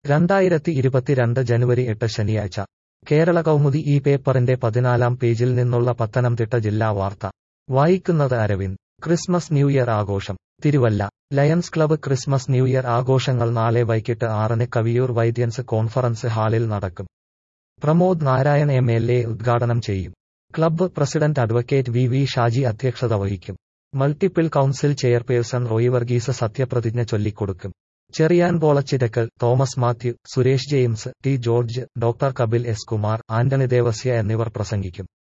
രണ്ടായിരത്തി ഇരുപത്തിരണ്ട് ജനുവരി എട്ട് ശനിയാഴ്ച കേരള കൗമുദി ഈ പേപ്പറിന്റെ പതിനാലാം പേജിൽ നിന്നുള്ള പത്തനംതിട്ട ജില്ലാ വാർത്ത വായിക്കുന്നത് അരവിന്ദ് ക്രിസ്മസ് ന്യൂ ഇയർ ആഘോഷം Thiruvalla Lions Club Christmas New Year ആഘോഷങ്ങൾ നാളെ വൈകിട്ട് ആറിന് കവിയൂർ വൈദ്യൻസ് കോൺഫറൻസ് ഹാളിൽ നടക്കും Pramod Narayan M L A ഉദ്ഘാടനം ചെയ്യും club president advocate V V Shaji അധ്യക്ഷത വഹിക്കും multiple council chairperson Roy Varghese സത്യപ്രതിജ്ഞ ചൊല്ലിക്കൊടുക്കും Cheriyan Polachirakkal Thomas Mathew Suresh James T George doctor Kapil S Kumar Antony Devasya എന്നിവർ പ്രസംഗിക്കും